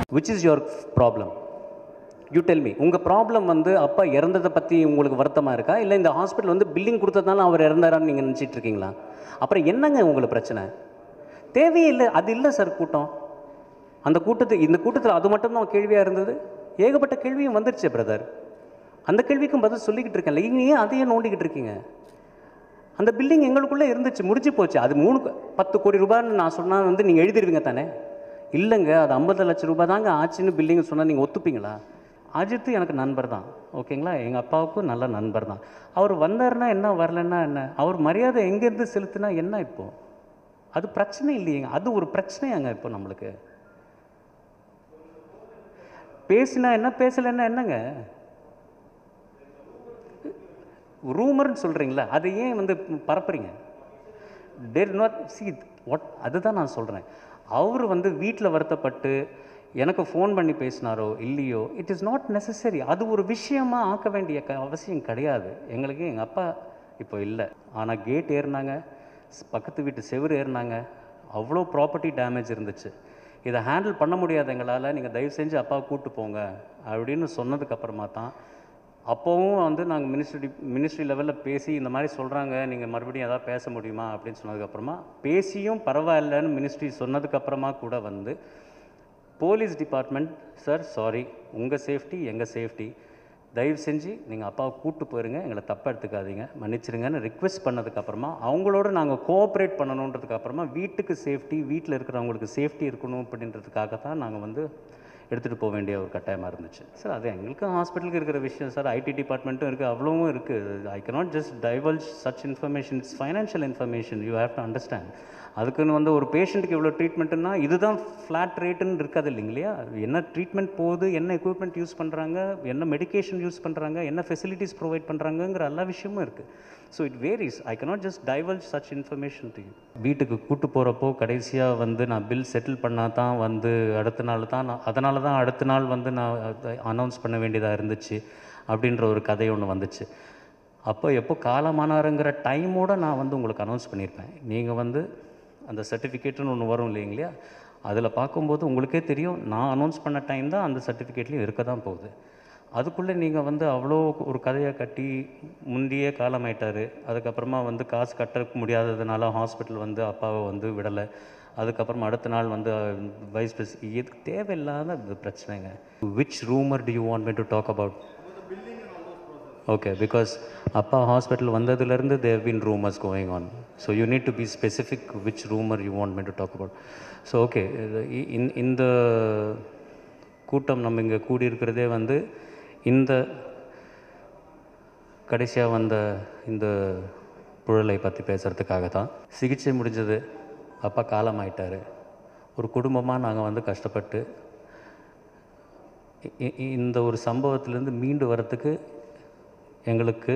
Which is your problem you tell me உங்கள் problem வந்து அப்பா இறந்ததை பற்றி உங்களுக்கு வருத்தமாக இருக்கா இல்லை இந்த ஹாஸ்பிட்டல் வந்து பில்லிங் கொடுத்ததுனால அவர் இறந்தாரான்னு நீங்கள் நினச்சிட்டு இருக்கீங்களா அப்புறம் என்னங்க உங்களுக்கு பிரச்சனை தேவையே இல்லை அது இல்லை சார் கூட்டம் அந்த கூட்டத்துக்கு இந்த கூட்டத்தில் அது மட்டும்தான் கேள்வியாக இருந்தது ஏகப்பட்ட கேள்வியும் வந்துருச்சு பிரதர் அந்த கேள்விக்கும் பதில் சொல்லிக்கிட்டு இருக்கேன்ல இங்கே ஏன் அதையே நோண்டிக்கிட்டு இருக்கீங்க அந்த பில்டிங் எங்களுக்குள்ளே இருந்துச்சு முடிஞ்சு போச்சு அது மூணு கோ- பத்து கோடி ரூபான்னு நான் சொன்னால் வந்து நீங்கள் எழுதிருவீங்க தானே இல்லைங்க அது ஐம்பது லட்சம் ரூபாய் தாங்க ஆச்சுன்னு பில்டிங் சொன்னால் நீங்கள் ஒத்துப்பீங்களா அஜித் எனக்கு நண்பர் தான் ஓகேங்களா எங்கள் அப்பாவுக்கும் நல்ல நண்பர் தான் அவர் வந்தாருன்னா என்ன வரலன்னா என்ன அவர் மரியாதை எங்கேருந்து செலுத்தினா என்ன இப்போ அது பிரச்சனை இல்லையேங்க அது ஒரு பிரச்சனையாங்க இப்போ நம்மளுக்கு பேசினா என்ன பேசலைன்னா என்னங்க ரூமர்னு சொல்கிறீங்களா அதை ஏன் வந்து பரப்புறீங்க டேர் நாட் சி வாட் அதுதான் நான் சொல்கிறேன் அவர் வந்து வீட்டில் வருத்தப்பட்டு எனக்கு ஃபோன் பண்ணி பேசினாரோ இல்லையோ இட் இஸ் நாட் நெசசரி அது ஒரு விஷயமா ஆக்க வேண்டிய க அவசியம் கிடையாது எங்களுக்கு எங்கள் அப்பா இப்போ இல்லை ஆனால் கேட் ஏறினாங்க ஸ்- பக்கத்து வீட்டு செவுரு ஏறினாங்க அவ்வளோ ப்ராப்பர்ட்டி டேமேஜ் இருந்துச்சு இதை ஹேண்டில் பண்ண முடியாது எங்களால் நீங்கள் தயவு செஞ்சு அப்பாவை கூட்டு போங்க அப்படின்னு சொன்னதுக்கப்புறமா தான் அப்போவும் வந்து நாங்கள் மினிஸ்ட்ரி மினிஸ்ட்ரி லெவலில் பேசி இந்த மாதிரி சொல்கிறாங்க நீங்கள் மறுபடியும் எதாவது பேச முடியுமா அப்படின்னு சொன்னதுக்கப்புறமா பேசியும் பரவாயில்லன்னு மினிஸ்ட்ரி சொன்னதுக்கப்புறமா கூட வந்து போலீஸ் டிபார்ட்மெண்ட் சார் சாரி உங்கள் சேஃப்டி எங்கள் சேஃப்டி தயவு செஞ்சு நீங்கள் அப்பாவை கூட்டு போயிருங்க எங்களை தப்பாக எடுத்துக்காதீங்க மன்னிச்சிருங்கன்னு ரிக்வெஸ்ட் பண்ணதுக்கப்புறமா அவங்களோட நாங்கள் கோஆப்ரேட் பண்ணணுன்றதுக்கு அப்புறமா வீட்டுக்கு சேஃப்டி வீட்டில் இருக்கிறவங்களுக்கு சேஃப்டி இருக்கணும் அப்படின்றதுக்காக தான் நாங்கள் வந்து எடுத்துகிட்டு போக வேண்டிய ஒரு கட்டாயமாக இருந்துச்சு சார் அது எங்களுக்கும் ஹாஸ்பிட்டலுக்கு இருக்கிற விஷயம் சார் ஐடி டிபார்ட்மெண்ட்டும் இருக்குது அவ்வளவும் இருக்குது I cannot just divulge such information it's financial information you have to understand அதுக்குன்னு வந்து ஒரு பேஷண்ட்டுக்கு இவ்வளோ ட்ரீட்மெண்ட்டுன்னா இதுதான் ஃப்ளாட் ரேட்டுன்னு இருக்காது இல்லைங்களா என்ன ட்ரீட்மெண்ட் போகுது என்ன எக்யூப்மெண்ட் யூஸ் பண்ணுறாங்க என்ன மெடிகேஷன் யூஸ் பண்ணுறாங்க என்ன ஃபெசிலிட்டிஸ் ப்ரொவைட் பண்ணுறாங்கங்கிற எல்லா விஷயமும் இருக்குது so it varies I cannot just divulge such information to you வீட்டுக்கு கூட்டு போகிறப்போ கடைசியாக வந்து நான் பில் செட்டில் பண்ணால் தான் வந்து அடுத்த நாள் தான் நான் அதனால தான் அடுத்த நாள் வந்து நான் அனௌன்ஸ் பண்ண வேண்டியதாக இருந்துச்சு அப்படின்ற ஒரு கதை ஒன்று வந்துச்சு அப்போ எப்போ காலமானாருங்கிற டைமோட நான் வந்து உங்களுக்கு அனௌன்ஸ் பண்ணியிருப்பேன் நீங்கள் வந்து அந்த சர்டிஃபிகேட்டுன்னு ஒன்று வரும் இல்லைங்களா அதில் பார்க்கும்போது உங்களுக்கே தெரியும் நான் அனௌன்ஸ் பண்ண டைம் தான் அந்த சர்டிஃபிகேட்லேயும் இருக்க தான் போகுது அதுக்குள்ளே நீங்கள் வந்து அவ்வளோ ஒரு கதையை கட்டி முந்தியே காலமாயிட்டாரு அதுக்கப்புறமா வந்து காசு கட்ட முடியாததுனால ஹாஸ்பிட்டல் வந்து அப்பாவை வந்து விடலை அதுக்கப்புறமா அடுத்த நாள் வந்து வைஸ் பிரஸ் இது தேவையில்லாத இது பிரச்சனைங்க which rumour to you want me to talk about okay because அப்பா ஹாஸ்பிட்டல் வந்ததுலேருந்து they've been rumours going on so you need to be specific which rumour you want me to talk about so okay இந்த கூட்டம் நம்ம இங்கே கூடியிருக்கிறதே வந்து இந்த கடைசியாக வந்த இந்த புழலை பற்றி பேசுகிறதுக்காக தான் சிகிச்சை முடிஞ்சது அப்பா காலமாயிட்டாரு ஒரு குடும்பமாக நாங்கள் வந்து கஷ்டப்பட்டு இ- இ- இந்த ஒரு சம்பவத்திலேருந்து மீண்டு வரத்துக்கு எங்களுக்கு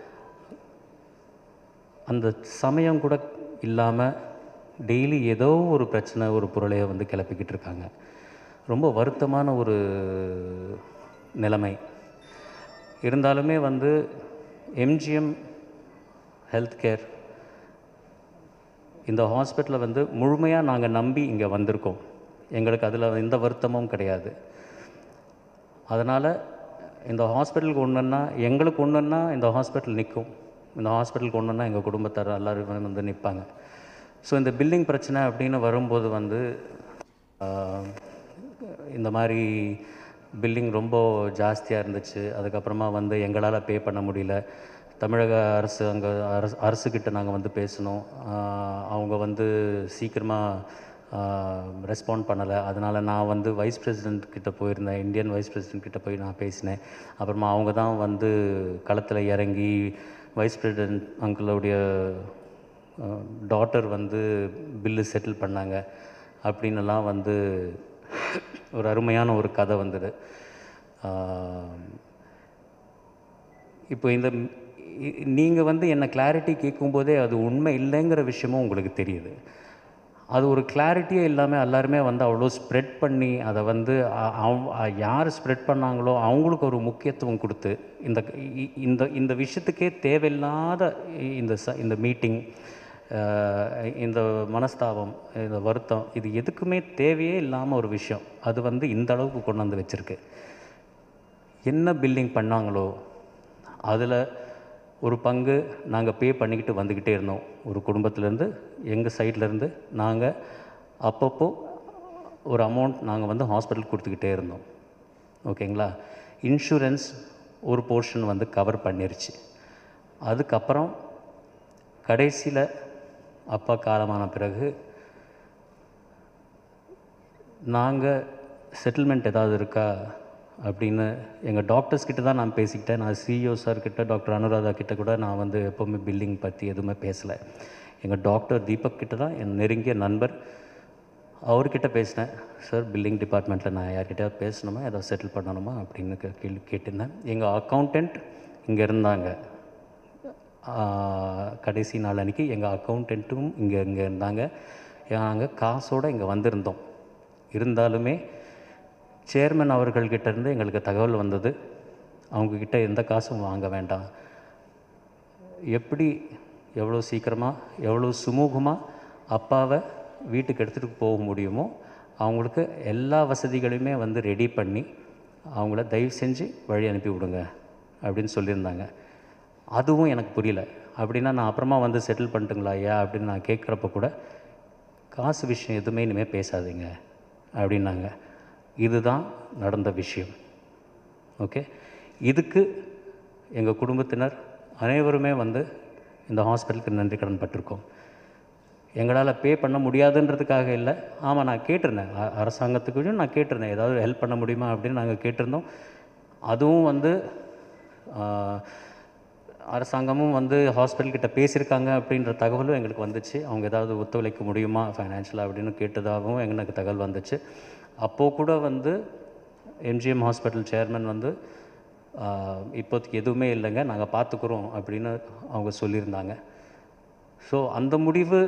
அந்த சமயம் கூட இல்லாமல் டெய்லி ஏதோ ஒரு பிரச்சனை ஒரு பொருளையை வந்து கிளப்பிக்கிட்டு இருக்காங்க ரொம்ப வருத்தமான ஒரு நிலைமை இருந்தாலுமே வந்து எம்ஜிஎம் ஹெல்த் கேர் இந்த ஹாஸ்பிட்டலை வந்து முழுமையாக நாங்கள் நம்பி இங்கே வந்திருக்கோம் எங்களுக்கு அதில் எந்த வருத்தமும் கிடையாது அதனால் இந்த ஹாஸ்பிட்டலுக்கு ஒன்றுன்னா எங்களுக்கு ஒன்றுன்னா இந்த ஹாஸ்பிட்டல் நிற்கும் இந்த ஹாஸ்பிட்டலுக்கு ஒன்றுன்னா எங்கள் குடும்பத்தார் எல்லாரும் வந்து நிற்பாங்க ஸோ இந்த பில்டிங் பிரச்சனை அப்படின்னு வரும்போது வந்து ஆஹ், இந்த மாதிரி பில்டிங் ரொம்ப ஜாஸ்தியாக இருந்துச்சு அதுக்கப்புறமா வந்து எங்களால் பே பண்ண முடியல தமிழக அரசு அங்கே அரசு அரசுக்கிட்ட நாங்கள் வந்து பேசினோம் ஆஹ், அவங்க வந்து சீக்கிரமாக ரெஸ்பாண்ட் பண்ணலை அதனால் நான் வந்து வைஸ் பிரசிடென்ட் கிட்ட போயிருந்தேன் இந்தியன் வைஸ் பிரசிடென்ட் கிட்ட போய் நான் பேசினேன் அப்புறமா அவங்க தான் வந்து களத்தில் இறங்கி வைஸ் பிரசிடென்ட் அங்கிளுடைய டாட்டர் வந்து பில்லு செட்டில் பண்ணாங்க அப்படின்னுலாம் வந்து ஒரு அருமையான ஒரு கதை வந்தது ஆஹ், இப்போ இந்த நீங்கள் வந்து என்ன கிளாரிட்டி கேட்கும்போதே அது உண்மை இல்லைங்கிற விஷயமும் உங்களுக்கு தெரியுது அது ஒரு கிளாரிட்டியே இல்லாமல் எல்லாருமே வந்து அவ்வளோ ஸ்ப்ரெட் பண்ணி அதை வந்து அ- அவ- அ- யார் ஸ்ப்ரெட் பண்ணாங்களோ அவங்களுக்கு ஒரு முக்கியத்துவம் கொடுத்து இந்த இ- இந்த இந்த விஷயத்துக்கே தேவையில்லாத இந்த ச இந்த மீட்டிங் அஹ், இந்த மனஸ்தாபம் இந்த வருத்தம் இது எதுக்குமே தேவையே இல்லாமல் ஒரு விஷயம் அது வந்து இந்த அளவுக்கு கொண்டு வந்து வச்சுருக்கு என்ன பில்லிங் பண்ணாங்களோ அதில் ஒரு பங்கு நாங்கள் பே பண்ணிக்கிட்டு வந்துக்கிட்டே இருந்தோம் ஒரு குடும்பத்திலேருந்து எங்கள் சைட்லேருந்து நாங்கள் அப்பப்போ ஒரு அமௌண்ட் நாங்கள் வந்து ஹாஸ்பிட்டல் கொடுத்துக்கிட்டே இருந்தோம் ஓகேங்களா இன்சூரன்ஸ் ஒரு போர்ஷன் வந்து கவர் பண்ணிருச்சு அதுக்கப்புறம் கடைசியில் அப்பா காலமான பிறகு நாங்கள் செட்டில்மெண்ட் ஏதாவது இருக்கா அப்படின்னு எங்கள் டாக்டர்ஸ் கிட்ட தான் நான் பேசிக்கிட்டேன் நான் சிஇஓ சார் கிட்ட டாக்டர் அனுராதா கிட்ட கூட நான் வந்து எப்போவுமே பில்லிங் பற்றி எதுவுமே பேசலை எங்கள் டாக்டர் தீபக் கிட்ட தான் என் நெருங்கிய நண்பர் அவர்கிட்ட பேசினேன் சார் பில்லிங் டிபார்ட்மெண்ட்டில் நான் யார்கிட்டயாவது பேசணுமா ஏதாவது செட்டில் பண்ணணுமா அப்படின்னு கே- கேள்வி கேட்டிருந்தேன் எங்கள் அக்கௌண்டண்ட் இங்கே இருந்தாங்க ஆஹ், கடைசி நாள் அன்றைக்கி எங்கள் அக்கௌண்டண்ட்டும் இங்கே இங்கே இருந்தாங்க நாங்கள் காசோடு இங்கே வந்திருந்தோம் இருந்தாலுமே சேர்மன் அவர்கள்கிட்ட இருந்து எங்களுக்கு தகவல் வந்தது அவங்கக்கிட்ட எந்த காசும் வாங்க வேண்டாம் எப்படி எவ்வளோ சீக்கிரமாக எவ்வளோ சுமூகமாக அப்பாவை வீட்டுக்கு எடுத்துகிட்டு போக முடியுமோ அவங்களுக்கு எல்லா வசதிகளையுமே வந்து ரெடி பண்ணி அவங்கள தயவு செஞ்சு வழி அனுப்பி விடுங்க அப்படின்னு சொல்லியிருந்தாங்க அதுவும் எனக்கு புரியல அப்படின்னா நான் அப்புறமா வந்து செட்டில் பண்ணிட்டுங்களா ஐயா அப்படின்னு நான் கேட்குறப்ப கூட காசு விஷயம் எதுவுமே இனிமேல் பேசாதீங்க அப்படின்னாங்க இதுதான் நடந்த விஷயம் ஓகே இதுக்கு எங்கள் குடும்பத்தினர் அனைவருமே வந்து இந்த ஹாஸ்பிட்டலுக்கு நன்றி கடன் பட்டிருக்கோம் எங்களால் பே பண்ண முடியாதுன்றதுக்காக இல்லை ஆமாம் நான் கேட்டிருந்தேன் அ- அரசாங்கத்துக்கும் நான் கேட்டிருந்தேன் ஏதாவது ஹெல்ப் பண்ண முடியுமா அப்படின்னு நாங்கள் கேட்டிருந்தோம் அதுவும் வந்து ஆ, அரசாங்கமும் வந்து ஹாஸ்பிட்டல் கிட்ட பேசியிருக்காங்க அப்படின்ற தகவலும் எங்களுக்கு வந்துச்சு அவங்க ஏதாவது ஒத்துழைக்க முடியுமா ஃபைனான்ஷியலாக அப்படின்னு கேட்டதாகவும் எங்களுக்கு தகவல் வந்துச்சு அப்போது கூட வந்து எம்ஜிஎம் ஹாஸ்பிட்டல் சேர்மன் வந்து ஆஹ், இப்போதைக்கு எதுவுமே இல்லைங்க நாங்கள் பார்த்துக்குறோம் அப்படின்னு அவங்க சொல்லியிருந்தாங்க ஸோ அந்த முடிவு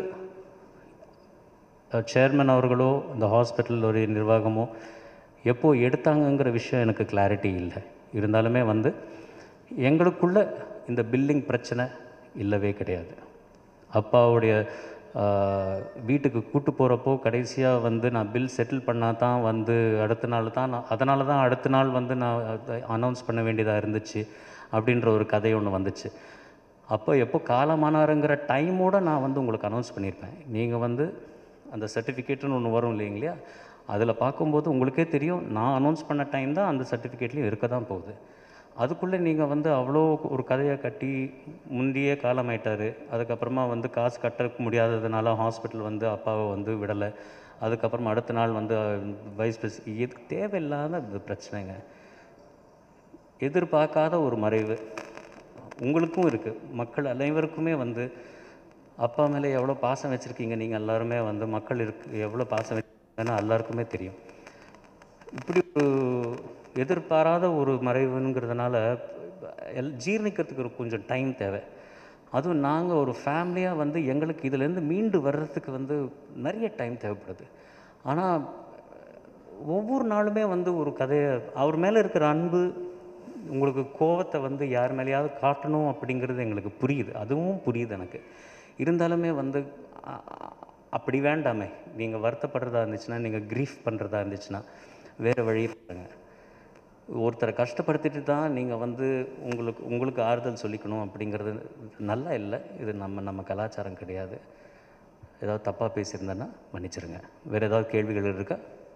சேர்மன் அவர்களோ இந்த ஹாஸ்பிட்டலுடைய நிர்வாகமோ எப்போ எடுத்தாங்கங்கிற விஷயம் எனக்கு கிளாரிட்டி இல்லை இருந்தாலுமே வந்து எங்களுக்குள்ள இந்த பில்லிங் பிரச்சனை இல்லவே கிடையாது அப்பாவுடைய ஆஹ், வீட்டுக்கு கூட்டு போகிறப்போ கடைசியாக வந்து நான் பில் செட்டில் பண்ணால் தான் வந்து அடுத்த நாள் தான் நான் அதனால தான் அடுத்த நாள் வந்து நான் அனௌன்ஸ் பண்ண வேண்டியதாக இருந்துச்சு அப்படின்ற ஒரு கதை ஒன்று வந்துச்சு அப்போ எப்போ காலமானாருங்கிற டைமோட நான் வந்து உங்களுக்கு அனௌன்ஸ் பண்ணியிருப்பேன் நீங்கள் வந்து அந்த சர்டிஃபிகேட்டுன்னு ஒன்று வரும் இல்லைங்களா அதில் பார்க்கும்போது உங்களுக்கே தெரியும் நான் அனௌன்ஸ் பண்ண டைம் தான் அந்த சர்டிஃபிகேட்லேயும் இருக்க தான் போகுது அதுக்குள்ளே நீங்கள் வந்து அவ்வளோ ஒரு கதையை கட்டி முந்தியே காலமாயிட்டாரு அதுக்கப்புறமா வந்து காசு கட்ட முடியாததுனால ஹாஸ்பிட்டல் வந்து அப்பாவை வந்து விடலை அதுக்கப்புறமா அடுத்த நாள் வந்து வைஸ் பிரஸ் இது தேவையில்லாத இது பிரச்சனைங்க எதிர்பார்க்காத ஒரு மறைவு உங்களுக்கும் இருக்குது மக்கள் அனைவருக்குமே வந்து அப்பா மேலே எவ்வளோ பாசம் வச்சுருக்கீங்க நீங்கள் எல்லாருமே வந்து மக்கள் இருக்கு எவ்வளோ பாசம் வச்சுருக்கீங்கன்னு எல்லாருக்குமே தெரியும் இப்படி ஒரு எதிர்பாராத ஒரு மறைவுங்கிறதுனால எல் ஜீரணிக்கிறதுக்கு ஒரு கொஞ்சம் டைம் தேவை அதுவும் நாங்கள் ஒரு ஃபேமிலியாக வந்து எங்களுக்கு இதுலேருந்து மீண்டு வர்றதுக்கு வந்து நிறைய டைம் தேவைப்படுது ஆனால் ஒவ்வொரு நாளுமே வந்து ஒரு கதையை அவர் மேலே இருக்கிற அன்பு உங்களுக்கு கோவத்தை வந்து யார் மேலேயாவது காட்டணும் அப்படிங்கிறது எங்களுக்கு புரியுது அதுவும் புரியுது எனக்கு இருந்தாலுமே வந்து அ- அ- அப்படி வேண்டாமே நீங்கள் வருத்தப்படுறதா இருந்துச்சுன்னா நீங்கள் க்ரீஃப் பண்ணுறதா இருந்துச்சுன்னா வேறு வழி பாருங்க ஒருத்தரை கஷ்டப்படுத்திட்டு தான் நீங்கள் வந்து உங்களுக்கு உங்களுக்கு ஆறுதல் சொல்லிக்கணும் அப்படிங்கிறது நல்லா இல்லை இது நம்ம நம்ம கலாச்சாரம் கிடையாது ஏதாவது தப்பாக பேசியிருந்தேன்னா மன்னிச்சிருங்க வேறு ஏதாவது கேள்விகள் இருக்கா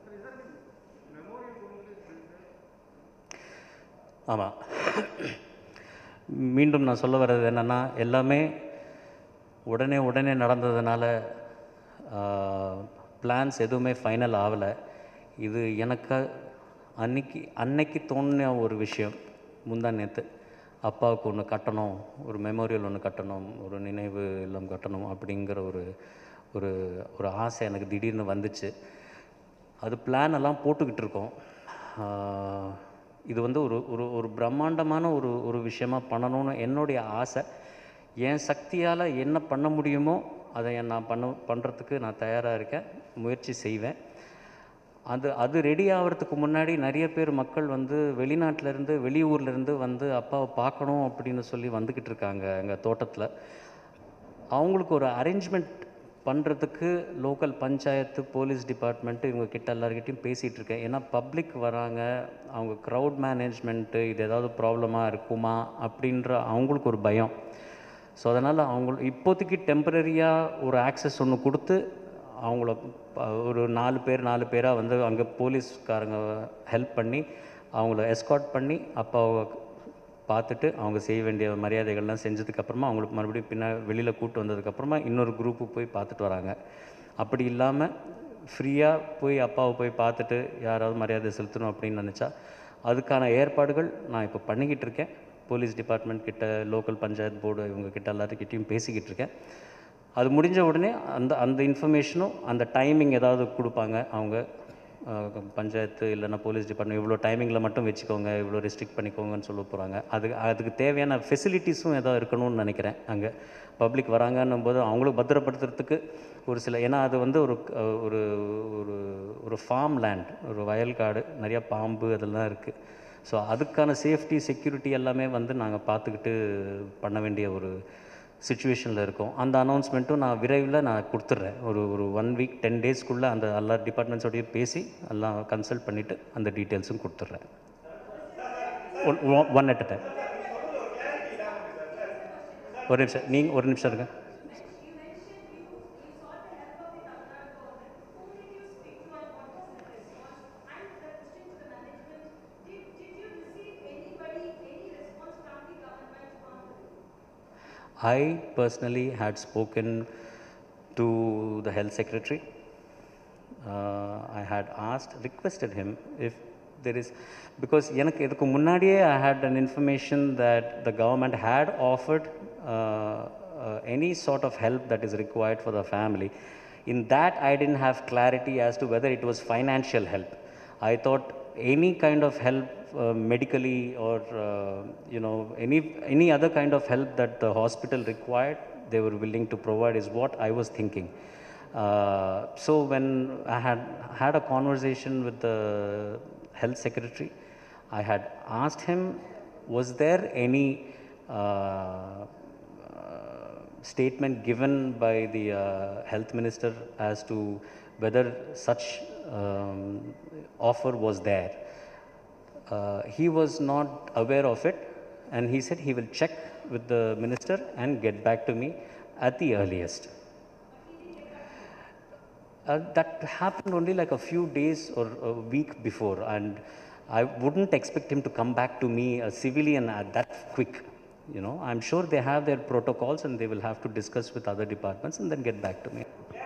ஆமாம் மீண்டும் நான் சொல்ல வர்றது என்னென்னா எல்லாமே உடனே உடனே நடந்ததுனால பிளான்ஸ் எதுவுமே ஃபைனல் ஆகலை இது எனக்கு அன்னைக்கு அன்னைக்கு தோணின ஒரு விஷயம் முந்தா நேற்று அப்பாவுக்கு ஒன்று கட்டணும் ஒரு மெமோரியல் ஒன்று கட்டணும் ஒரு நினைவு இல்லம் கட்டணும் அப்படிங்கிற ஒரு ஒரு ஒரு ஆசை எனக்கு திடீர்னு வந்துச்சு அது பிளான் எல்லாம் போட்டுக்கிட்டு இருக்கோம் ஆஹ் இது வந்து ஒரு ஒரு ஒரு பிரம்மாண்டமான ஒரு ஒரு விஷயமா பண்ணணும்னு என்னுடைய ஆசை என் சக்தியால் என்ன பண்ண முடியுமோ அதை நான் பண்ண பண்ணுறதுக்கு நான் தயாராக இருக்கேன் முயற்சி செய்வேன் அது அது ரெடி ஆகிறதுக்கு முன்னாடி நிறைய பேர் மக்கள் வந்து வெளிநாட்டுல இருந்து வெளியூர்ல இருந்து வந்து அப்பாவை பார்க்கணும் அப்படின்னு சொல்லி வந்துக்கிட்டு இருக்காங்க எங்கள் தோட்டத்தில் அவங்களுக்கு ஒரு அரேஞ்ச்மெண்ட் பண்ணுறதுக்கு லோக்கல் பஞ்சாயத்து போலீஸ் டிபார்ட்மெண்ட்டு இவங்க கிட்ட எல்லாருக்கிட்டையும் பேசிகிட்டு இருக்கேன் ஏன்னா பப்ளிக் வராங்க அவங்க க்ரௌட் மேனேஜ்மெண்ட்டு இது ஏதாவது ப்ராப்ளமாக இருக்குமா அப்படின்ற அவங்களுக்கு ஒரு பயம் ஸோ அதனால் அவங்க இப்போதைக்கு டெம்பரரியாக ஒரு ஆக்சஸ் ஒன்று கொடுத்து அவங்கள ப- ஒரு நாலு பேர் நாலு பேராக வந்து அங்கே போலீஸ்காரங்க ஹெல்ப் பண்ணி அவங்கள எஸ்கார்ட் பண்ணி அப்பாவை பார்த்துட்டு அவங்க செய்ய வேண்டிய மரியாதைகள்லாம் செஞ்சதுக்கப்புறமா அவங்களுக்கு மறுபடியும் பின்ன வெளியில் கூட்டு வந்ததுக்கப்புறமா இன்னொரு குரூப்பு போய் பார்த்துட்டு வராங்க அப்படி இல்லாமல் ஃப்ரீயாக போய் அப்பாவை போய் பார்த்துட்டு யாராவது மரியாதை செலுத்தணும் அப்படின்னு நினச்சா அதுக்கான ஏற்பாடுகள் நான் இப்போ பண்ணிக்கிட்டு இருக்கேன் போலீஸ் டிபார்ட்மெண்ட் கிட்ட லோக்கல் பஞ்சாயத்து போர்டு இவங்க கிட்ட எல்லாத்துக்கிட்டையும் பேசிக்கிட்டு இருக்கேன் அது முடிஞ்ச உடனே அந்த அந்த இன்ஃபர்மேஷனும் அந்த டைமிங் ஏதாவது கொடுப்பாங்க அவங்க அஹ், பஞ்சாயத்து இல்லைன்னா போலீஸ் டிபார்ட்மெண்ட் இவ்வளோ டைமிங்கில் மட்டும் வச்சுக்கோங்க இவ்வளோ ரெஸ்ட்ரிக்ட் பண்ணிக்கோங்கன்னு சொல்ல போகிறாங்க அது அதுக்கு தேவையான ஃபெசிலிட்டிஸும் ஏதாவது இருக்கணும்னு நினைக்கிறேன் அங்கே பப்ளிக் வராங்கன்னும் போது அவங்களுக்கு பத்திரப்படுத்துறதுக்கு ஒரு சில ஏன்னா அது வந்து ஒரு அஹ், ஒரு ஒரு ஒரு ஃபார்ம் லேண்ட் ஒரு வயல்காடு நிறையா பாம்பு அதெல்லாம் இருக்குது ஸோ அதுக்கான சேஃப்டி செக்யூரிட்டி எல்லாமே வந்து நாங்கள் பார்த்துக்கிட்டு பண்ண வேண்டிய ஒரு சுச்சுவேஷனில் இருக்கோம் அந்த அனௌன்ஸ்மெண்ட்டும் நான் விரைவில் நான் கொடுத்துட்றேன் ஒரு ஒரு ஒன் வீக் டென் டேஸ்க்குள்ளே அந்த எல்லா டிபார்ட்மெண்ட்ஸோடய பேசி எல்லாம் கன்சல்ட் பண்ணிவிட்டு அந்த டீட்டெயில்ஸும் கொடுத்துட்றேன் ஒன் ஒன் அட் டைம் ஒரு நிமிஷம் நீங்கள் ஒரு நிமிஷம் இருங்க I personally had spoken to the health secretary. Uh, I had asked, requested him if there is, because எனக்கு இதுக்கு முன்னாடியே I had an information that the government had offered uh, uh, any sort of help that is required for the family. In that, I didn't have clarity as to whether it was financial help. I thought any kind of help uh, medically or uh, you know any any other kind of help that the hospital required they were willing to provide is what I was thinking. Uh, so when I had had a conversation with the health secretary, I had asked him, was there any uh, statement given by the uh, health minister as to whether such um, offer was there. Uh, he was not aware of it and he said he will check with the minister and get back to me at the earliest. Uh, that happened only like a few days or a week before and I wouldn't expect him to come back to me, a civilian, at that quick. You know, I'm sure they have their protocols and they will have to discuss with other departments and then get back to me.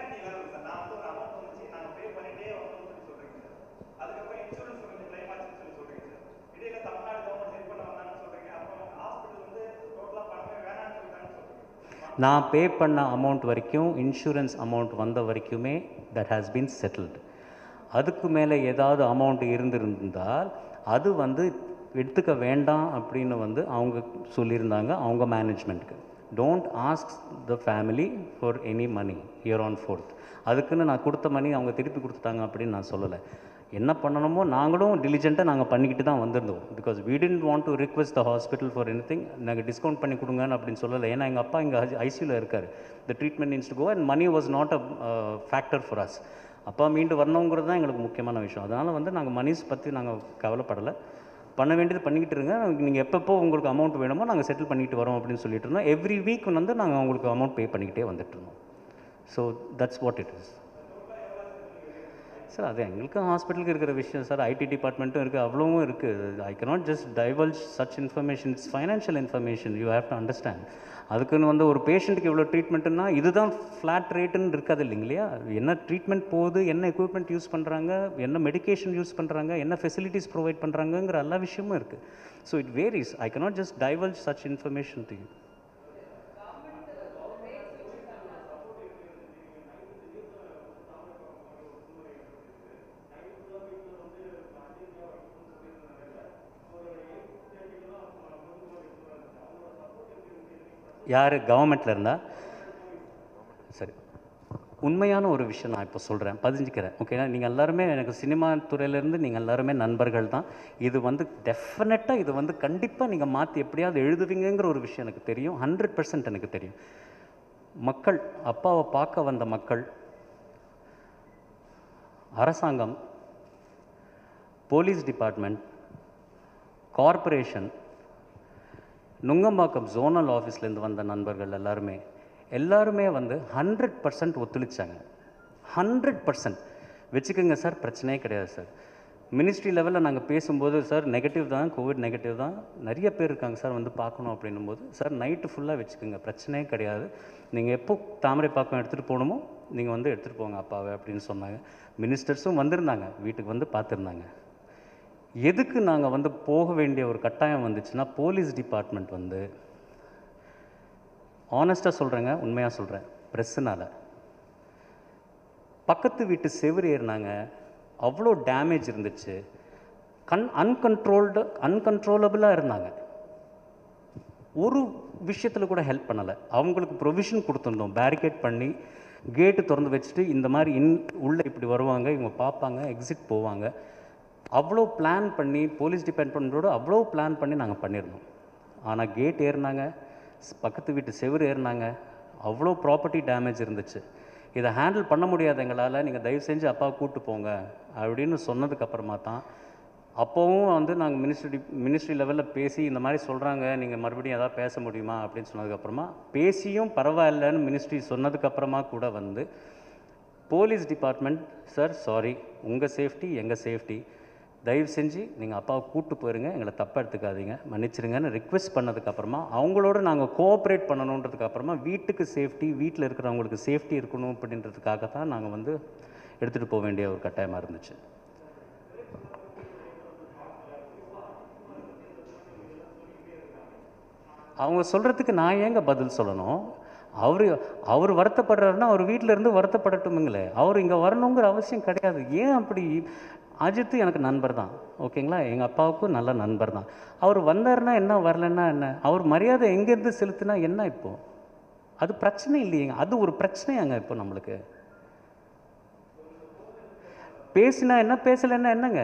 நான் பே பண்ண amount வரைக்கும் insurance amount வந்த வரைக்குமே that has been settled அதுக்கு மேலே ஏதாவது amount இருந்திருந்தால் அது வந்து எடுத்துக்க வேண்டாம் அப்படின்னு வந்து அவங்க சொல்லியிருந்தாங்க அவங்க மேனேஜ்மெண்ட்டுக்கு don't ask the family for any money year on fourth அதுக்குன்னு நான் கொடுத்த மணி அவங்க திருப்பி கொடுத்துட்டாங்க அப்படின்னு நான் சொல்லலை என்ன பண்ணணுமோ நாங்களும் டிலிஜென்ட்டாக நாங்கள் பண்ணிக்கிட்டு தான் வந்திருந்தோம் because we didn't want to request the hospital for anything நாங்கள் டிஸ்கவுண்ட் பண்ணி கொடுங்கன்னு அப்படின்னு சொல்லலை ஏன்னா எங்கள் அப்பா இங்கே ஐசியூவில் இருக்கார் the treatment needs to go and money was not a uh, factor for us அப்பா மீண்டு வரணுங்கிறது தான் எங்களுக்கு முக்கியமான விஷயம் அதனால் வந்து நாங்கள் மணிஸ் பற்றி நாங்கள் கவலைப்படலை பண்ண வேண்டியது பண்ணிக்கிட்டு இருங்க நீங்கள் எப்பப்போ உங்களுக்கு அமௌண்ட் வேணுமோ நாங்கள் செட்டில் பண்ணிக்கிட்டு வரோம் அப்படின்னு சொல்லிட்டு இருந்தோம் எவ்ரி வீக் வந்து நாங்கள் உங்களுக்கு அமௌண்ட் பே பண்ணிக்கிட்டே வந்துட்டு இருந்தோம் so that's what it is sir அது எங்களுக்கும் ஹாஸ்பிட்டலுக்கு இருக்கிற விஷயம் சார் ஐடி டிபார்ட்மெண்ட்டும் இருக்குது அவ்வளவும் இருக்குது I cannot just divulge such information it's financial information you have to understand அதுக்குன்னு வந்து ஒரு பேஷண்ட்டுக்கு இவ்வளோ ட்ரீட்மெண்ட்டுன்னா இதுதான் ஃப்ளாட் ரேட்டுன்னு இருக்காது இல்லைங்களா என்ன ட்ரீட்மெண்ட் போகுது என்ன எக்யூப்மெண்ட் யூஸ் பண்ணுறாங்க என்ன மெடிகேஷன் யூஸ் பண்ணுறாங்க என்ன ஃபெசிலிட்டிஸ் ப்ரொவைட் பண்ணுறாங்கங்கிற எல்லா விஷயமும் இருக்குது so it varies I cannot just divulge such information to you யார் கவர்மெண்ட்டில் இருந்தா சரி உண்மையான ஒரு விஷயம் நான் இப்போ சொல்கிறேன் பதிஞ்சுக்கிறேன் ஓகேனா நீங்கள் எல்லாருமே எனக்கு சினிமா துறையிலேருந்து நீங்கள் எல்லாருமே நண்பர்கள் தான் இது வந்து டெஃபினட்டாக இது வந்து கண்டிப்பாக நீங்கள் மாற்றி எப்படியாவது எழுதுவீங்கங்கிற ஒரு விஷயம் எனக்கு தெரியும் ஹண்ட்ரட் பர்சன்ட் எனக்கு தெரியும் மக்கள் அப்பாவை பார்க்க வந்த மக்கள் அரசாங்கம் police department corporation Nungambakkam zonal ஆஃபீஸ்லேருந்து வந்த நண்பர்கள் எல்லாருமே எல்லாருமே வந்து ஹண்ட்ரட் பர்சன்ட் ஒத்துழைச்சாங்க ஹண்ட்ரட் பர்சன்ட் வச்சுக்கோங்க சார் பிரச்சனையே கிடையாது சார் மினிஸ்ட்ரி லெவலில் நாங்கள் பேசும்போது சார் நெகட்டிவ் தான் கோவிட் நெகட்டிவ் தான் நிறைய பேர் இருக்காங்க சார் வந்து பார்க்கணும் அப்படின்னும் போது சார் நைட்டு ஃபுல்லாக வச்சுக்கோங்க பிரச்சனையே கிடையாது நீங்கள் எப்போ தாமரை பாக்கம் எடுத்துகிட்டு போகணுமோ நீங்கள் வந்து எடுத்துகிட்டு போங்க அப்பாவை அப்படின்னு சொன்னாங்க மினிஸ்டர்ஸும் வந்திருந்தாங்க வீட்டுக்கு வந்து பார்த்துருந்தாங்க எதுக்கு நாங்கள் வந்து போக வேண்டிய ஒரு கட்டாயம் வந்துச்சுன்னா போலீஸ் டிபார்ட்மெண்ட் வந்து ஆனஸ்ட்டாக சொல்கிறேங்க உண்மையாக சொல்கிறேன் ப்ரெஸ்ஸுனால் பக்கத்து வீட்டு செவுரு ஏறினாங்க அவ்வளோ டேமேஜ் இருந்துச்சு கண் அன்கண்ட்ரோல்டு அன்கண்ட்ரோலபிளாக இருந்தாங்க ஒரு விஷயத்தில் கூட ஹெல்ப் பண்ணலை அவங்களுக்கு ப்ரொவிஷன் கொடுத்துருந்தோம் பேரிகேட் பண்ணி கேட்டு திறந்து வச்சுட்டு இந்த மாதிரி இன் உள்ளே இப்படி வருவாங்க இவங்க பார்ப்பாங்க எக்ஸிட் போவாங்க அவ்வளோ பிளான் பண்ணி போலீஸ் டிபார்ட்மெண்ட்டோட அவ்வளோ பிளான் பண்ணி நாங்கள் பண்ணியிருந்தோம் ஆனால் கேட் ஏறினாங்க ஸ்- பக்கத்து வீட்டு செவுரு ஏறினாங்க அவ்வளோ ப்ராப்பர்ட்டி டேமேஜ் இருந்துச்சு இதை ஹேண்டில் பண்ண முடியாது எங்களால் நீங்கள் தயவு செஞ்சு அப்பாவை கூப்பிட்டு போங்க அப்படின்னு சொன்னதுக்கப்புறமா தான் அப்போவும் வந்து நாங்கள் மினிஸ்ட்ரி மினிஸ்ட்ரி லெவலில் பேசி இந்த மாதிரி சொல்கிறாங்க நீங்கள் மறுபடியும் எதாவது பேச முடியுமா அப்படின்னு சொன்னதுக்கப்புறமா பேசியும் பரவாயில்லன்னு மினிஸ்ட்ரி சொன்னதுக்கப்புறமா கூட வந்து போலீஸ் டிபார்ட்மெண்ட் சார் சாரி உங்கள் சேஃப்டி எங்கள் சேஃப்டி தயவு செஞ்சு நீங்கள் அப்பாவை கூப்பிட்டு போயிருங்க எங்களை தப்பாக எடுத்துக்காதீங்க மன்னிச்சிருங்கன்னு ரிக்வெஸ்ட் பண்ணதுக்கப்புறமா அவங்களோட நாங்கள் கோஆப்ரேட் பண்ணணுன்றதுக்கு அப்புறமா வீட்டுக்கு சேஃப்டி வீட்டில் இருக்கிறவங்களுக்கு சேஃப்டி இருக்கணும் அப்படின்றதுக்காக தான் நாங்கள் வந்து எடுத்துகிட்டு போக வேண்டிய ஒரு கட்டாயமாக இருந்துச்சு அவங்க சொல்கிறதுக்கு நான் ஏங்க பதில் சொல்லணும் அவர் அவர் வருத்தப்படுறாருன்னா அவர் வீட்டில் இருந்து வருத்தப்படட்டுமுங்களே அவர் இங்கே வரணுங்கிற அவசியம் கிடையாது ஏன் அப்படி அஜித்து எனக்கு நண்பர் தான் ஓகேங்களா எங்கள் அப்பாவுக்கும் நல்ல நண்பர் தான் அவர் வந்தாருன்னா என்ன வரலன்னா என்ன அவர் மரியாதை எங்கேருந்து செலுத்தினா என்ன இப்போ அது பிரச்சனை இல்லையேங்க அது ஒரு பிரச்சனையாங்க இப்போ நம்மளுக்கு பேசினா என்ன பேசலைன்னா என்னங்க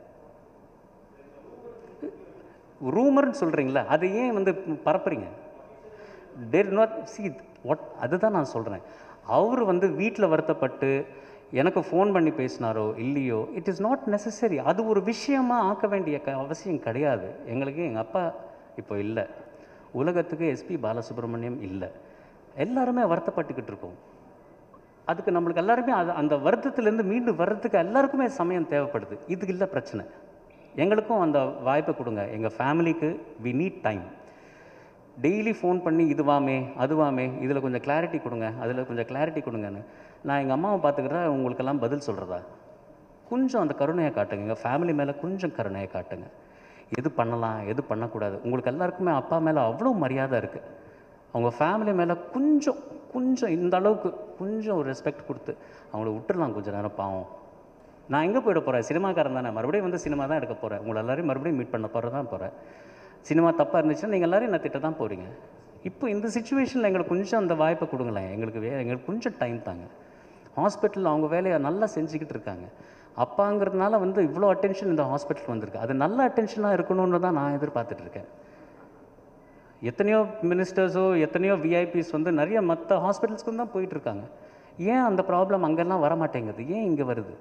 ரூமர்னு சொல்கிறீங்களா அதை ஏன் வந்து பரப்புறீங்க டேர் நாட் சி வாட் அதுதான் நான் சொல்கிறேன் அவர் வந்து வீட்டில் வருத்தப்பட்டு எனக்கு ஃபோன் பண்ணி பேசினாரோ இல்லையோ இட் இஸ் நாட் நெசசரி அது ஒரு விஷயமா ஆக்க வேண்டிய க அவசியம் கிடையாது எங்களுக்கு எங்கள் அப்பா இப்போ இல்லை உலகத்துக்கு எஸ்பி பாலசுப்ரமணியம் இல்லை எல்லாருமே வருத்தப்பட்டுக்கிட்டு இருக்கோம் அதுக்கு நம்மளுக்கு எல்லாருமே அது அந்த வருத்தத்திலேருந்து மீண்டு வர்றதுக்கு எல்லாருக்குமே சமயம் தேவைப்படுது இதுக்கு இல்லை பிரச்சனை எங்களுக்கும் அந்த வாய்ப்பை கொடுங்க எங்கள் ஃபேமிலிக்கு we need time daily phone பண்ணி இதுவாமே அதுவாமே இதில் கொஞ்சம் கிளாரிட்டி கொடுங்க அதில் கொஞ்சம் கிளாரிட்டி கொடுங்கன்னு நான் எங்கள் அம்மாவை பார்த்துக்கிறேன் உங்களுக்கெல்லாம் பதில் சொல்கிறதா கொஞ்சம் அந்த கருணையை காட்டுங்க எங்கள் ஃபேமிலி மேலே கொஞ்சம் கருணையை காட்டுங்க எது பண்ணலாம் எது பண்ணக்கூடாது உங்களுக்கு எல்லாருக்குமே அப்பா மேலே அவ்வளோ மரியாதை இருக்குது அவங்க ஃபேமிலி மேலே கொஞ்சம் கொஞ்சம் இந்த அளவுக்கு கொஞ்சம் ஒரு ரெஸ்பெக்ட் கொடுத்து அவங்கள விட்டுறலாம் கொஞ்சம் நேரம் பாவம் நான் எங்கே போயிட போகிறேன் சினிமாக்காரன் தானே மறுபடியும் வந்து சினிமா தான் எடுக்க போகிறேன் உங்களை எல்லாரையும் மறுபடியும் மீட் பண்ண போகிறது தான் போகிறேன் சினிமா தப்பாக இருந்துச்சுன்னா நீங்கள் எல்லாரும் என்ன திட்ட தான் போகிறீங்க இப்போ இந்த சுச்சுவேஷனில் எங்களுக்கு கொஞ்சம் அந்த வாய்ப்பை கொடுங்களேன் எங்களுக்கு வே எங்களுக்கு கொஞ்சம் டைம் தாங்க ஹாஸ்பிட்டலில் அவங்க வேலையை நல்லா செஞ்சுக்கிட்டு இருக்காங்க அப்பாங்கிறதுனால வந்து இவ்வளோ அட்டென்ஷன் இந்த ஹாஸ்பிட்டலுக்கு வந்திருக்கு அது நல்ல அட்டென்ஷனாக இருக்கணும்னு தான் நான் எதிர்பார்த்துட்டு இருக்கேன் எத்தனையோ மினிஸ்டர்ஸோ எத்தனையோ விஐபிஸ் வந்து நிறைய மற்ற ஹாஸ்பிட்டல்ஸ்க்கு தான் போயிட்டு இருக்காங்க ஏன் அந்த ப்ராப்ளம் அங்கெல்லாம் வர மாட்டேங்குது ஏன் இங்கே வருது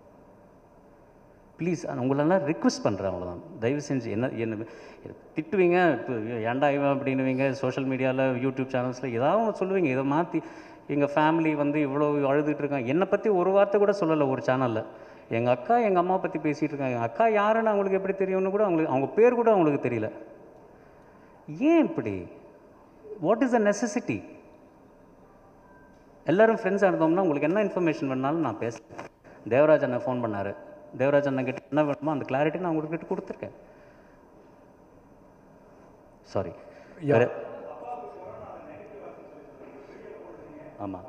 ப்ளீஸ் உங்களெல்லாம் ரிக்வெஸ்ட் பண்ணுறேன் அவ்வளோதான் தயவு செஞ்சு என்ன என்ன திட்டுவீங்க இப்போ ஏன்டா இவன் அப்படின்னுவீங்க சோஷியல் மீடியாவில் யூடியூப் சேனல்ஸில் ஏதாவது ஒன்று சொல்லுவீங்க இதை மாற்றி எங்கள் ஃபேமிலி வந்து இவ்வளோ அழுதுட்டு இருக்காங்க என்னை பற்றி ஒரு வார்த்தை கூட சொல்லலை ஒரு சேனலில் எங்கள் அக்கா எங்கள் அம்மா பற்றி பேசிகிட்டு இருக்காங்க எங்கள் அக்கா யாருன்னு அவங்களுக்கு எப்படி தெரியும்னு கூட அவங்களுக்கு அவங்க பேர் கூட அவங்களுக்கு தெரியல ஏன் இப்படி வாட் இஸ் த நெசசிட்டி எல்லாரும் ஃப்ரெண்ட்ஸாக இருந்தோம்னா உங்களுக்கு என்ன இன்ஃபர்மேஷன் வேணாலும் நான் பேசுகிறேன் தேவராஜ் அண்ணன் ஃபோன் பண்ணார் தேவராஜ் அண்ணன் கிட்ட என்ன வேணுமோ அந்த கிளாரிட்டி நான் உங்ககிட்ட கொடுத்துருக்கேன் சாரி வேற ஆமாம்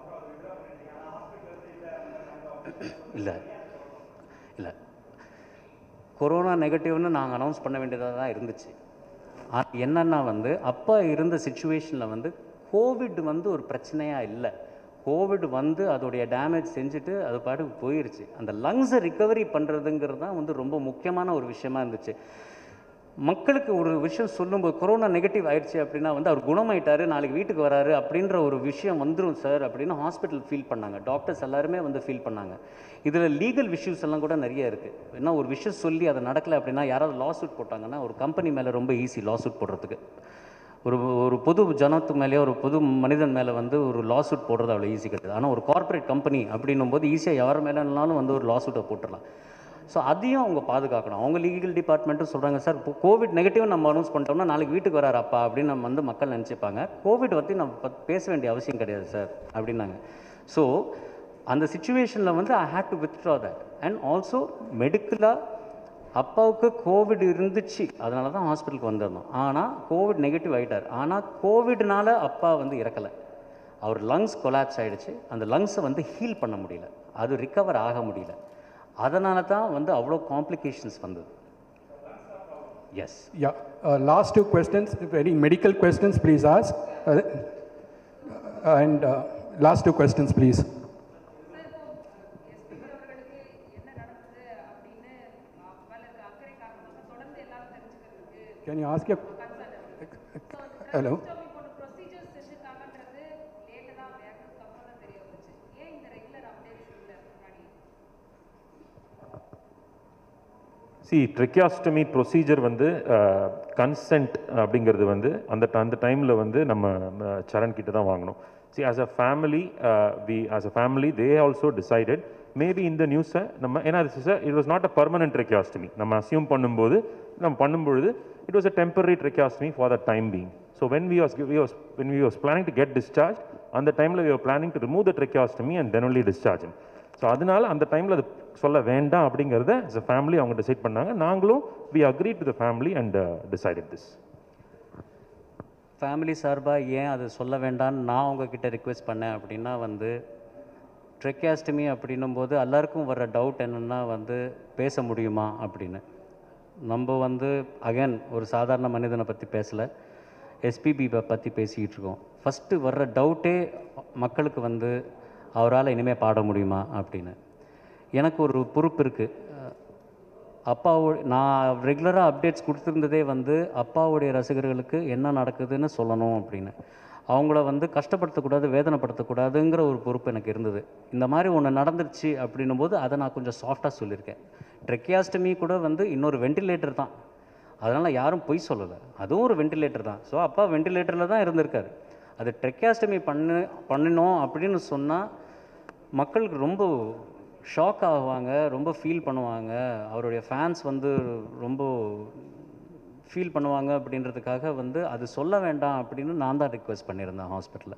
இல்லை இல்லை கொரோனா நெகட்டிவ்னு நாங்கள் அனௌன்ஸ் பண்ண வேண்டியதாக தான் இருந்துச்சு ஆனால் என்னன்னா வந்து அப்போ இருந்த சுச்சுவேஷனில் வந்து கோவிட் வந்து ஒரு பிரச்சனையாக இல்லை கோவிட் வந்து அதோடைய டேமேஜ் செஞ்சுட்டு அது பாட்டுக்கு போயிருச்சு அந்த லங்ஸை ரிகவரி பண்ணுறதுங்கிறது தான் வந்து ரொம்ப முக்கியமான ஒரு விஷயமா இருந்துச்சு மக்களுக்கு ஒரு விஷயம் சொல்லும்போது கொரோனா நெகட்டிவ் ஆயிடுச்சு அப்படின்னா வந்து அவர் குணமாயிட்டாரு நாளைக்கு வீட்டுக்கு வராரு அப்படின்ற ஒரு விஷயம் வந்துடும் சார் அப்படின்னு ஹாஸ்பிட்டல் ஃபீல் பண்ணாங்க டாக்டர்ஸ் எல்லாருமே வந்து ஃபீல் பண்ணாங்க இதில் லீகல் இஷ்யூஸ் எல்லாம் கூட நிறைய இருக்குது ஏன்னா ஒரு விஷயம் சொல்லி அது நடக்கலை அப்படின்னா யாராவது லாஸ் சூட் போட்டாங்கன்னா ஒரு கம்பெனி மேலே ரொம்ப ஈஸி லாஸ் சூட் போடுறதுக்கு ஒரு ஒரு பொது ஜனத்து மேலேயோ ஒரு பொது மனிதன் மேலே வந்து ஒரு லாஸ் சூட் போடுறது அவ்வளோ ஈஸி கிடையாது ஆனால் ஒரு கார்ப்பரேட் கம்பெனி அப்படின்னும் போது ஈஸியாக யார் மேலேனாலும் வந்து ஒரு லாஸ் சூட்டை போட்டுடலாம் ஸோ அதையும் அவங்க பாதுகாக்கணும் அவங்க லீகல் டிபார்ட்மெண்ட்டும் சொல்கிறாங்க சார் இப்போ கோவிட் நெகட்டிவ் நம்ம அனௌன்ஸ் பண்ணிட்டோம்னா நாளைக்கு வீட்டுக்கு வராரு அப்பா அப்படின்னு நம்ம வந்து மக்கள் நினச்சிப்பாங்க கோவிட் பற்றி நம்ம பத்- பேச வேண்டிய அவசியம் கிடையாது சார் அப்படின்னாங்க ஸோ அந்த சுச்சுவேஷனில் வந்து I had to withdraw that and also மெடிக்கலாக அப்பாவுக்கு கோவிட் இருந்துச்சு அதனால தான் ஹாஸ்பிட்டலுக்கு வந்திருந்தோம் ஆனால் கோவிட் நெகட்டிவ் ஆகிட்டார் ஆனால் கோவிட்னால அப்பா வந்து இறக்கலை அவர் லங்ஸ் கொலாப்ஸ் ஆயிடுச்சு அந்த லங்ஸை வந்து ஹீல் பண்ண முடியல அது ரிகவர் ஆக முடியல அதனால தான் வந்து அவ்வளோ காம்ப்ளிகேஷன்ஸ் வந்தது yes Yeah, uh, last two questions, if any medical questions, please ask. Uh, And uh, last two questions, please. Can you ask your, hello? See tracheostomy procedure வந்து கன்சென்ட் அப்படிங்கிறது வந்து அந்த ti- அந்த டைமில் வந்து நம்ம அஹ், சரண் கிட்ட தான் வாங்கணும் see as a family we as a family they also decided maybe இந்த நியூஸை நம்ம ஏன்னா it was not a permanent tracheostomy நம்ம அசியூம் பண்ணும்போது நம்ம பண்ணும்பொழுது it was a temporary tracheostomy for the time being so when we was we was when we was planning to get discharge அந்த டைமில் we are planning to remove the tracheostomy and then only discharge so அதனால அந்த டைமில் அது சொல்ல வேண்டாம் அப்படிங்கிறத as a family அவங்க டிசைட் பண்ணாங்க நாங்களும் we agree to the family and decided this family சார்பாக ஏன் அது சொல்ல வேண்டாம்னு நான் உங்ககிட்ட ரிக்வெஸ்ட் பண்ணேன் அப்படின்னா வந்து ட்ரெக்கியாஸ்டமி அப்படின்னும் போது எல்லாருக்கும் வர்ற டவுட் என்னென்னா வந்து பேச முடியுமா அப்படின்னு நம்ம வந்து அகைன் ஒரு சாதாரண மனிதனை பற்றி பேசலை எஸ்பிபி பற்றி பேசிக்கிட்டு இருக்கோம் ஃபஸ்ட்டு வர்ற டவுட்டே மக்களுக்கு வந்து அவரால் இனிமேல் பாட முடியுமா அப்படின்னு எனக்கு ஒரு பொறுப்பு இருக்குது அப்பாவோட நான் ரெகுலராக அப்டேட்ஸ் கொடுத்துருந்ததே வந்து அப்பாவுடைய ரசிகர்களுக்கு என்ன நடக்குதுன்னு சொல்லணும் அப்படின்னு அவங்கள வந்து கஷ்டப்படுத்தக்கூடாது வேதனைப்படுத்தக்கூடாதுங்கிற ஒரு பொறுப்பு எனக்கு இருந்தது இந்த மாதிரி ஒன்று நடந்துருச்சு அப்படின்னும் போது அதை நான் கொஞ்சம் சாஃப்டாக சொல்லியிருக்கேன் ட்ரெக்கியாஸ்டமி கூட வந்து இன்னொரு வெண்டிலேட்டர் தான் அதனால் யாரும் பொய் சொல்லலை அதுவும் ஒரு வெண்டிலேட்டர் தான் ஸோ அப்பா வெண்டிலேட்டரில் தான் இருந்திருக்காரு அது ட்ரெக்கியாஸ்டமி பண்ணு பண்ணினோம் அப்படின்னு சொன்னால் மக்களுக்கு ரொம்ப ஷாக் ஆகுவாங்க ரொம்ப ஃபீல் பண்ணுவாங்க அவருடைய ஃபேன்ஸ் வந்து ரொம்ப ஃபீல் பண்ணுவாங்க அப்படின்றதுக்காக வந்து அது சொல்ல வேண்டாம் அப்படின்னு நான் தான் ரிக்வெஸ்ட் பண்ணியிருந்தேன் ஹாஸ்பிட்டலில்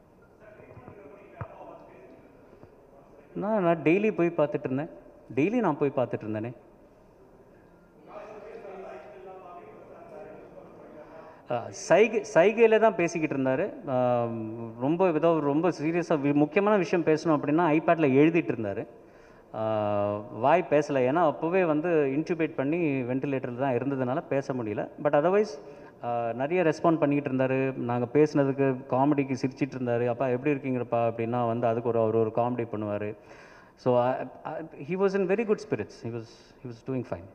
நான் நான் டெய்லி போய் பார்த்துட்டு இருந்தேன் டெய்லி நான் போய் பார்த்துட்டு இருந்தேனே அஹ், சைகை சைகையில் தான் பேசிக்கிட்டு இருந்தார் ரொம்ப ஏதோ ரொம்ப சீரியஸாக முக்கியமான விஷயம் பேசணும் அப்படின்னா ஐபேடில் எழுதிட்டு இருந்தார் வாய் பேசலை ஏன்னா அப்போவே வந்து இன்ட்யூபேட் பண்ணி வென்டிலேட்டரில் தான் இருந்ததுனால பேச முடியல பட் அதர்வைஸ் நிறைய ரெஸ்பாண்ட் பண்ணிக்கிட்டு இருந்தார் நாங்கள் பேசுனதுக்கு காமெடிக்கு சிரிச்சிட்டு இருந்தார் அப்பா எப்படி இருக்கீங்கப்பா அப்படின்னா வந்து அதுக்கு ஒரு அவர் ஒரு காமெடி பண்ணுவார் so he was in very good spirits he was he was doing fine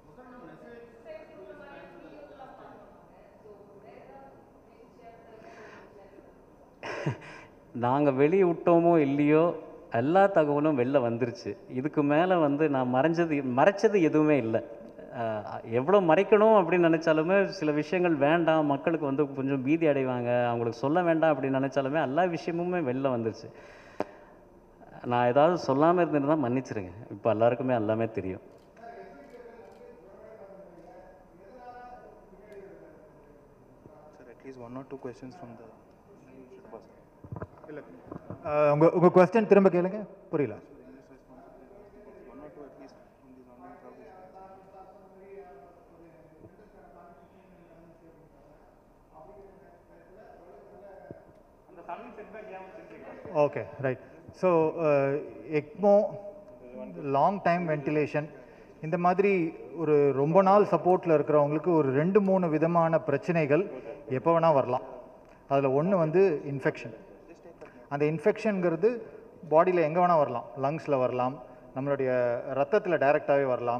நாங்கள் வெளியே விட்டோமோ இல்லையோ எல்லா தகவலும் வெளில வந்துருச்சு இதுக்கு மேலே வந்து நான் மறைஞ்சது மறைச்சது எதுவுமே இல்லை எவ்வளோ மறைக்கணும் அப்படின்னு நினச்சாலுமே சில விஷயங்கள் வேண்டாம் மக்களுக்கு வந்து கொஞ்சம் பீதி அடைவாங்க அவங்களுக்கு சொல்ல வேண்டாம் அப்படின்னு நினச்சாலுமே எல்லா விஷயமுமே வெளில வந்துருச்சு நான் ஏதாவது சொல்லாமல் இருந்திருந்தா மன்னிச்சிருங்க இப்போ எல்லாருக்குமே எல்லாமே தெரியும் Sir, at least one or two questions from the. அஹ், உங்க உங்க கொஸ்டின் திரும்ப கேளுங்க புரியல okay right so ECMO long time ventilation இந்த மாதிரி ஒரு ரொம்ப நாள் சப்போர்ட்டில் இருக்கிறவங்களுக்கு ஒரு ரெண்டு மூணு விதமான பிரச்சனைகள் எப்போ வேணால் வரலாம் அதில் ஒன்று வந்து இன்ஃபெக்ஷன் அந்த இன்ஃபெக்ஷனுங்கிறது பாடியில் எங்கே வேணால் வரலாம் லங்ஸில் வரலாம் நம்மளுடைய ரத்தத்தில் டைரெக்டாகவே வரலாம்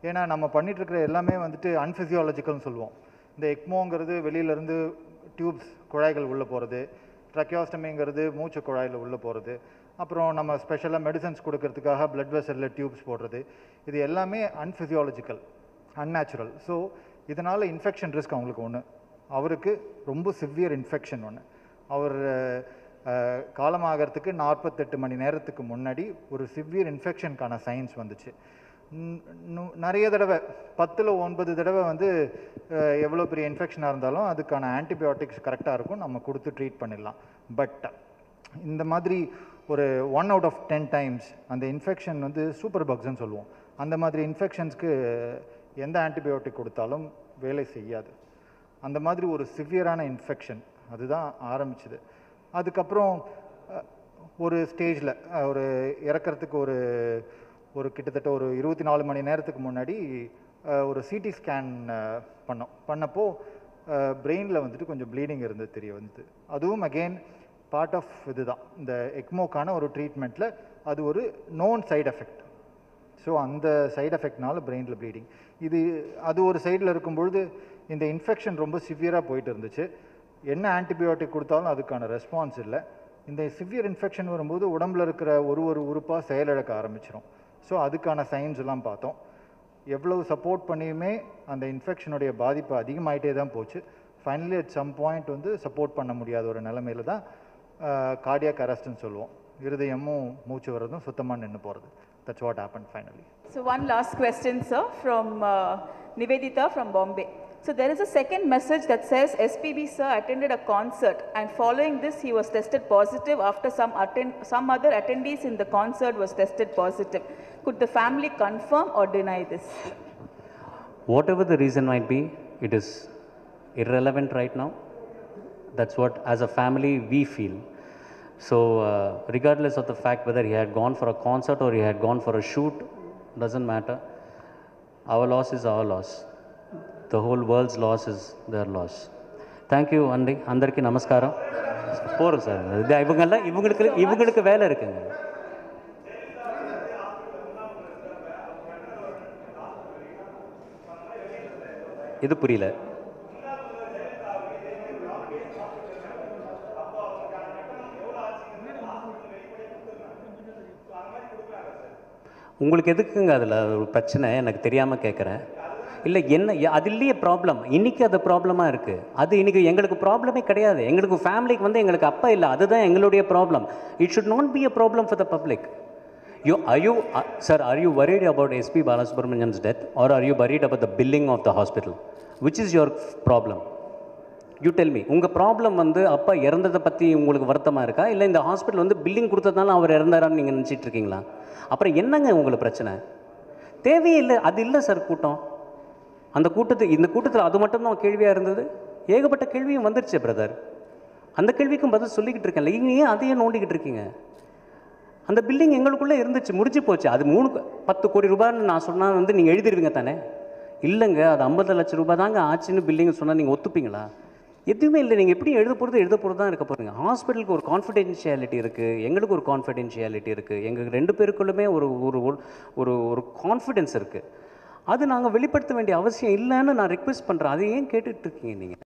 ஏன்னா நம்ம பண்ணிட்டு இருக்கிற எல்லாமே வந்துட்டு அன்ஃபிசியாலஜிக்கல்னு சொல்லுவோம் இந்த எக்மோங்கிறது வெளியிலேருந்து டியூப்ஸ் குழாய்கள் உள்ளே போகிறது ட்ரக்கியாஸ்டமிங்கிறது மூச்சு குழாயில் உள்ளே போகிறது அப்புறம் நம்ம ஸ்பெஷலாக மெடிசன்ஸ் கொடுக்கறதுக்காக பிளட் வெசலில் டியூப்ஸ் போடுறது இது எல்லாமே அன்ஃபிசியாலஜிக்கல் அன்நேச்சுரல் ஸோ இதனால் இன்ஃபெக்ஷன் ரிஸ்க் அவங்களுக்கு ஒன்று அவருக்கு ரொம்ப சிவியர் இன்ஃபெக்ஷன் ஒன்று அவர் அஹ், காலமாகறதுக்கு நாற்பத்தெட்டு மணி நேரத்துக்கு முன்னாடி ஒரு சிவியர் இன்ஃபெக்ஷனுக்கான சயின்ஸ் வந்துச்சு ம், நு- நிறைய தடவை பத்தில் ஒன்பது தடவை வந்து அஹ், எவ்வளோ பெரிய இன்ஃபெக்ஷனாக இருந்தாலும் அதுக்கான ஆன்டிபயோட்டிக்ஸ் கரெக்டாக இருக்கும் நம்ம கொடுத்து ட்ரீட் பண்ணிடலாம் பட் இந்த மாதிரி ஒரு one out of ten times அந்த இன்ஃபெக்ஷன் வந்து சூப்பர் பக்ஸ்ன்னு சொல்லுவோம் அந்த மாதிரி இன்ஃபெக்ஷன்ஸ்க்கு எந்த ஆன்டிபயோட்டிக் கொடுத்தாலும் வேலை செய்யாது அந்த மாதிரி ஒரு சிவியரான இன்ஃபெக்ஷன் அதுதான் ஆரம்பிச்சது அதுக்கப்புறம் அஹ், ஒரு ஸ்டேஜில் ஒரு இறக்கறதுக்கு ஒரு ஒரு கிட்டத்தட்ட ஒரு இருபத்தி நாலு மணி நேரத்துக்கு முன்னாடி அஹ், ஒரு சிடி ஸ்கேன் பண்ணோம் பண்ணப்போ பிரெயினில் வந்துட்டு கொஞ்சம் ப்ளீடிங் இருந்தது தெரிய வந்தது அதுவும் அகெயின் பார்ட் ஆஃப் இதுதான் இந்த எக்மோக்கான ஒரு ட்ரீட்மெண்ட்டில் அது ஒரு நோன் சைடு எஃபெக்ட் ஸோ அந்த சைடு எஃபெக்ட்னால பிரெயினில் ப்ளீடிங் இது அது ஒரு சைடில் இருக்கும்பொழுது இந்த இன்ஃபெக்ஷன் ரொம்ப சிவியராக போயிட்டு இருந்துச்சு என்ன ஆன்டிபயோட்டிக் கொடுத்தாலும் அதுக்கான ரெஸ்பான்ஸ் இல்லை இந்த சிவியர் இன்ஃபெக்ஷன் வரும்போது உடம்புல இருக்கிற ஒரு ஒரு உறுப்பாக செயலிழக்க ஆரம்பிச்சிரும் ஸோ அதுக்கான சைன்ஸ் எல்லாம் பார்த்தோம் எவ்வளவு சப்போர்ட் பண்ணியுமே அந்த இன்ஃபெக்ஷனுடைய பாதிப்பு அதிகமாயிட்டே தான் போச்சு ஃபைனலி அட் சம் பாயிண்ட் வந்து சப்போர்ட் பண்ண முடியாத ஒரு நிலைமையில தான் கார்டியாக் அரெஸ்ட்னு சொல்லுவோம் இருதயமும் மூச்சு வர்றதும் சுத்தமாக நின்று போகிறது that's what happen finally So one last question, sir, from uh, Nivedita from Bombay. So there is a second message that says SPB sir attended a concert and following this he was tested positive after some attend some other attendees in the concert was tested positive. Could the family confirm or deny this? whatever the reason might be, it is irrelevant right now. That's what, as a family, we feel. So, uh, regardless of the fact whether he had gone for a concert or he had gone for a shoot, doesn't matter. Our loss is our loss. The whole world's loss is their loss. Thank you, அண்டி అందరికీ நமஸ்காரம் போகிறோம் sir இது இவங்கெல்லாம் இவங்களுக்கு இவங்களுக்கு வேலை இருக்குங்க இது புரியல உங்களுக்கு எதுக்குங்க அதில் ஒரு பிரச்சனை எனக்கு தெரியாமல் கேட்குறேன் இல்லை என்ன எ- அது இல்லையே ப்ராப்ளம் இன்னைக்கு அது ப்ராப்ளமாக இருக்குது அது இன்னைக்கு எங்களுக்கு ப்ராப்ளமே கிடையாது எங்களுக்கு ஃபேமிலிக்கு வந்து எங்களுக்கு அப்பா இல்லை அதுதான் எங்களுடைய problem it should not be a problem for the public you are you uh, sir are you worried about SP Balasubramaniam's death or are you worried about the billing of the hospital which is your problem you tell me உங்கள் problem வந்து அப்பா இறந்ததை பற்றி உங்களுக்கு வருத்தமாக இருக்கா இல்லை இந்த hospital வந்து பில்லிங் கொடுத்ததுனால அவர் இறந்தாரான்னு நீங்கள் நினச்சிட்டு இருக்கீங்களா அப்புறம் என்னங்க உங்களுக்கு பிரச்சனை தேவையே இல்லை அது இல்லை சார் கூட்டம் அந்த கூட்டத்து இந்த கூட்டத்தில் அது மட்டும்தான் கேள்வியாக இருந்தது ஏகப்பட்ட கேள்வியும் வந்துருச்சு பிரதர் அந்த கேள்விக்கும் பதில் சொல்லிக்கிட்டு இருக்கேன்ல இங்க ஏன் அதையே நோண்டிக்கிட்டு இருக்கீங்க அந்த பில்டிங் எங்களுக்குள்ளே இருந்துச்சு முடிஞ்சு போச்சு அது மூணு கோ- பத்து கோடி ரூபான்னு நான் சொன்னால் வந்து நீங்கள் எழுதிருவீங்க தானே இல்லைங்க அது ஐம்பது லட்சம் ரூபாய் தாங்க ஆச்சுன்னு பில்டிங் சொன்னால் நீங்கள் ஒத்துப்பீங்களா எதுவுமே இல்லை நீங்கள் எப்படி எழுத போகிறது எழுத போகிறது தான் இருக்க போகிறீங்க ஹாஸ்பிட்டலுக்கு ஒரு கான்ஃபிடென்ஷியாலிட்டி இருக்குது எங்களுக்கு ஒரு கான்ஃபிடென்ஷியாலிட்டி இருக்குது எங்களுக்கு ரெண்டு பேருக்குள்ளுமே ஒரு ஒரு ஒரு- ஒரு ஒரு கான்ஃபிடென்ஸ் இருக்குது அது நாங்கள் வெளிப்படுத்த வேண்டிய அவசியம் இல்லைன்னு நான் ரிக்வெஸ்ட் பண்ணுறேன் அதை ஏன் கேட்டுட்டு இருக்கீங்க நீங்கள்